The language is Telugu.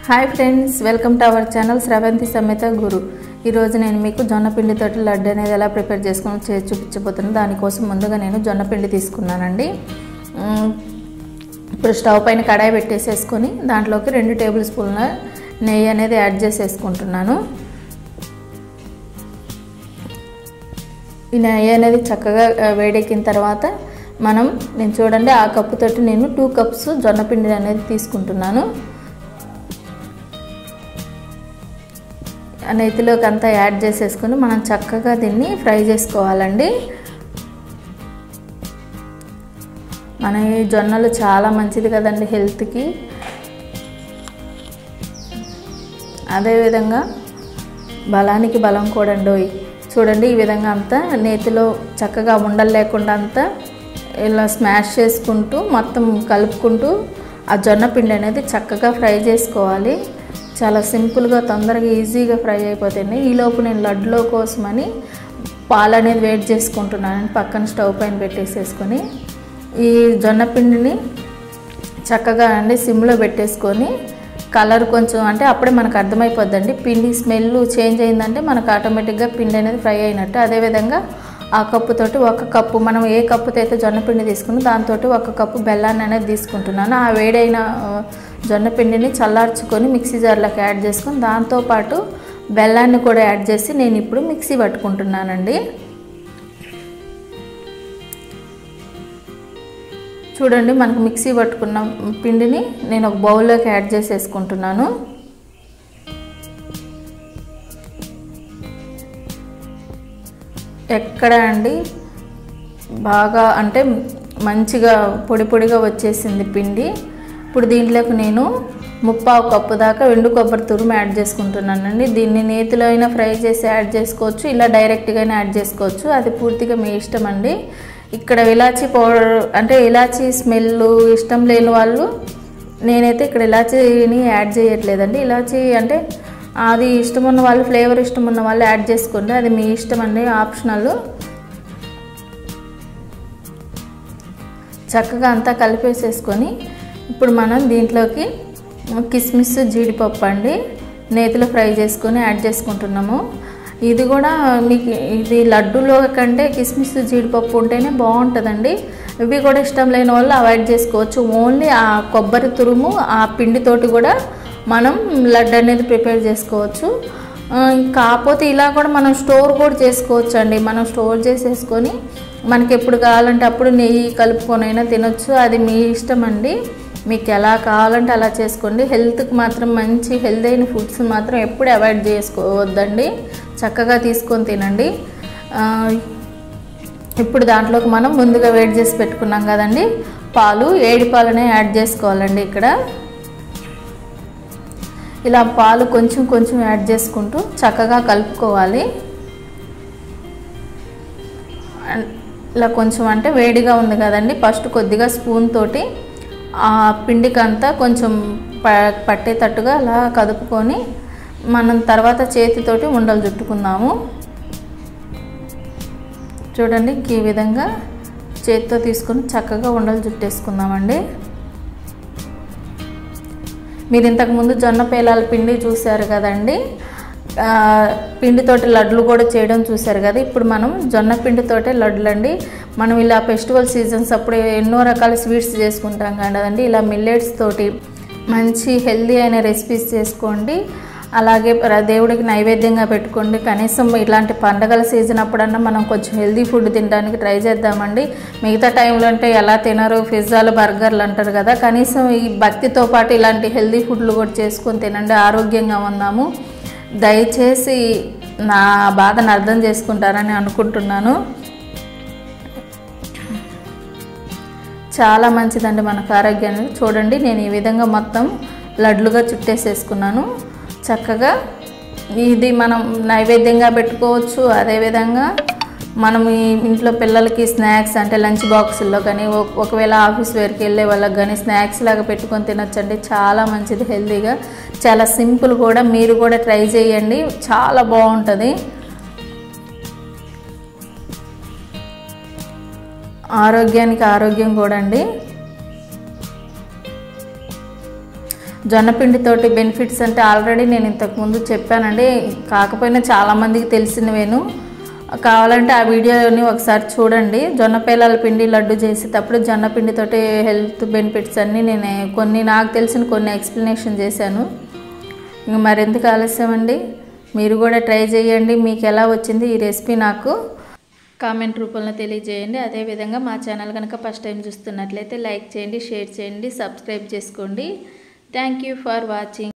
hi friends welcome to our channel Sravanthi Sametha Guru ఈరోజు నేను మీకు జొన్న పిండితోటి లడ్డు అనేది ఎలా ప్రిపేర్ చేసుకుని చేసి చూపించబోతున్నాను దానికోసం ముందుగా నేను జొన్న పిండి తీసుకున్నానండి మ్, ఇప్పుడు స్టవ్ పైన కడాయి పెట్టేసేసుకొని దాంట్లోకి రెండు టేబుల్ స్పూన్ల నెయ్యి అనేది యాడ్ చేసేసుకుంటున్నాను ఈ నెయ్యి అనేది చక్కగా ఆ, వేడెక్కిన తర్వాత మనం నేను చూడండి ఆ కప్పుతోటి నేను టూ కప్స్ జొన్న పిండి అనేది తీసుకుంటున్నాను ఆ నెయ్యిలోకి అంతా యాడ్ చేసేసుకొని మనం చక్కగా దీన్ని ఫ్రై చేసుకోవాలండి మన ఈ జొన్నలు చాలా మంచిది కదండి హెల్త్కి అదేవిధంగా బలానికి బలం కూడా అండి చూడండి ఈ విధంగా అంతా నేతిలో చక్కగా ఉండలు లేకుండా అంతా ఇలా స్మాష్ చేసుకుంటూ మొత్తం కలుపుకుంటూ ఆ జొన్న పిండి అనేది చక్కగా ఫ్రై చేసుకోవాలి చాలా సింపుల్గా తొందరగా ఈజీగా ఫ్రై అయిపోతుంది ఈలోపు నేను లడ్డులో కోసమని పాలు అనేది వేడి చేసుకుంటున్నాను పక్కన స్టవ్ పైన పెట్టేసేసుకొని ఈ జొన్న పిండిని చక్కగా అండి సిమ్లో పెట్టేసుకొని కలర్ కొంచెం అంటే అప్పుడే మనకు అర్థమైపోద్దండి పిండి స్మెల్ చేంజ్ అయిందంటే మనకు ఆటోమేటిక్గా పిండి అనేది ఫ్రై అయినట్టు అదేవిధంగా ఆ కప్పుతోటి ఒక కప్పు మనం ఏ కప్పుతో అయితే జొన్న పిండి తీసుకున్నాం దాంతో ఒక కప్పు బెల్లాన్ని అనేది తీసుకుంటున్నాను ఆ వేడైన ఆ, జొన్న పిండిని చల్లార్చుకొని మిక్సీ జార్లోకి యాడ్ చేసుకొని దాంతోపాటు బెల్లాన్ని కూడా యాడ్ చేసి నేను ఇప్పుడు మిక్సీ పట్టుకుంటున్నానండి చూడండి మనకు మిక్సీ పట్టుకున్న పిండిని నేను ఒక బౌల్లోకి యాడ్ చేసేసుకుంటున్నాను ఎక్కడ అండి బాగా అంటే మంచిగా పొడి పొడిగా వచ్చేసింది పిండి ఇప్పుడు దీంట్లోకి నేను ముప్పావు కప్పు దాకా ఎండు కొబ్బరి తురుము యాడ్ చేసుకుంటున్నానండి దీన్ని నేతిలో అయినా ఫ్రై చేసి యాడ్ చేసుకోవచ్చు ఇలా డైరెక్ట్గానే యాడ్ చేసుకోవచ్చు అది పూర్తిగా మీ ఇష్టం అండి ఇక్కడ ఇలాచీ పౌడర్ అంటే ఇలాచీ స్మెల్ ఇష్టం లేని వాళ్ళు నేనైతే ఇక్కడ ఇలాచీని యాడ్ చేయట్లేదండి ఇలాచీ అంటే అది ఇష్టం ఉన్న వాళ్ళు ఫ్లేవర్ ఇష్టం ఉన్న వాళ్ళు యాడ్ చేసుకోండి అది మీ ఇష్టం అండి ఆప్షనల్ చక్కగా అంతా కలిపేసేసుకొని ఇప్పుడు మనం దీంట్లోకి కిస్మిస్ జీడిపప్పు అండి నేతిలో ఫ్రై చేసుకొని యాడ్ చేసుకుంటున్నాము ఇది కూడా మీకు ఇది లడ్డూలో కంటే కిస్మిస్ జీడిపప్పు ఉంటేనే బాగుంటుందండి ఇవి కూడా ఇష్టం లేని వాళ్ళు అవాయిడ్ చేసుకోవచ్చు ఓన్లీ ఆ కొబ్బరి తురుము ఆ పిండితోటి కూడా మనం లడ్డు అనేది ప్రిపేర్ చేసుకోవచ్చు ఆ, కాకపోతే ఇలా కూడా మనం స్టోర్ కూడా చేసుకోవచ్చు అండి మనం స్టోర్ చేసేసుకొని మనకి ఎప్పుడు కావాలంటే అప్పుడు నెయ్యి కలుపుకొని అయినా తినొచ్చు అది మీ ఇష్టం అండి మీకు ఎలా కావాలంటే అలా చేసుకోండి హెల్త్కి మాత్రం మంచి హెల్త్ అయిన ఫుడ్స్ మాత్రం ఎప్పుడు అవాయిడ్ చేసుకోవద్దండి చక్కగా తీసుకొని తినండి ఆ, ఇప్పుడు దాంట్లోకి మనం ముందుగా వేడి చేసి పెట్టుకున్నాం కదండి పాలు ఏడి పాలనే యాడ్ చేసుకోవాలండి ఇక్కడ ఇలా పాలు కొంచెం కొంచెం యాడ్ చేసుకుంటూ చక్కగా కలుపుకోవాలి అండ్ ఇలా కొంచెం అంటే వేడిగా ఉంది కదండి ఫస్ట్ కొద్దిగా స్పూన్ తోటి ఆ పిండికంతా కొంచెం ప పట్టేటట్టుగా అలా కదుపుకొని మనం తర్వాత చేతితోటి ఉండలు చుట్టుకుందాము చూడండి ఇంక ఈ విధంగా చేతితో తీసుకొని చక్కగా ఉండలు చుట్టేసుకుందామండి మీరు ఇంతకుముందు జొన్న పేలాల పిండి చూశారు కదండి ఆ, పిండితోటి లడ్లు కూడా చేయడం చూశారు కదా ఇప్పుడు మనం జొన్న పిండితోటే లడ్లు అండి మనం ఇలా ఫెస్టివల్ సీజన్స్ అప్పుడు ఎన్నో రకాల స్వీట్స్ చేసుకుంటాం కదండి ఇలా మిల్లెట్స్ తోటి మంచి హెల్దీ అయిన రెసిపీస్ చేసుకోండి అలాగే ర- దేవుడికి నైవేద్యంగా పెట్టుకోండి కనీసం ఇలాంటి పండగల సీజన్ అప్పుడన్నా మనం కొంచెం హెల్దీ ఫుడ్ తినడానికి ట్రై చేద్దామండి మిగతా టైంలో అంటే ఎలా తినరు పిజ్జాలు బర్గర్లు అంటారు కదా కనీసం ఈ భక్తితో పాటు ఇలాంటి హెల్దీ ఫుడ్లు కూడా చేసుకొని తినండి ఆరోగ్యంగా ఉన్నాము దయచేసి నా బాధను అర్థం చేసుకుంటారని అనుకుంటున్నాను చాలా మంచిదండి మనకు ఆరోగ్యానికి చూడండి నేను ఈ విధంగా మొత్తం లడ్లుగా చుట్టేసేసుకున్నాను చక్కగా ఇది మనం నైవేద్యంగా పెట్టుకోవచ్చు అదేవిధంగా మనం ఈ ఇంట్లో పిల్లలకి స్నాక్స్ అంటే లంచ్ బాక్సుల్లో కానీ ఒక- ఒకవేళ ఆఫీస్ వేర్కి వెళ్ళే వాళ్ళకి కానీ స్నాక్స్ లాగా పెట్టుకొని తినొచ్చండి చాలా మంచిది హెల్తీగా చాలా సింపుల్ కూడా మీరు కూడా ట్రై చేయండి చాలా బాగుంటుంది ఆరోగ్యానికి ఆరోగ్యం కూడా అండి జొన్నపిండితోటి బెనిఫిట్స్ అంటే ఆల్రెడీ నేను ఇంతకుముందు చెప్పానండి కాకపోయినా చాలామందికి తెలిసినవేను కావాలంటే ఆ వీడియోని ఒకసారి చూడండి జొన్న పేలాల పిండి లడ్డు చేసేటప్పుడు జొన్న పిండితోటి హెల్త్ బెనిఫిట్స్ అన్నీ నేను కొన్ని నాకు తెలిసిన కొన్ని ఎక్స్ప్లెనేషన్ చేశాను ఇంక మరెందుకు ఆలస్యం అండి మీరు కూడా ట్రై చేయండి మీకు ఎలా వచ్చింది ఈ రెసిపీ నాకు కామెంట్ రూపంలో తెలియజేయండి అదేవిధంగా మా ఛానల్ కనుక ఫస్ట్ టైం చూస్తున్నట్లయితే లైక్ చేయండి షేర్ చేయండి సబ్స్క్రైబ్ చేసుకోండి థ్యాంక్ యూ ఫర్ వాచింగ్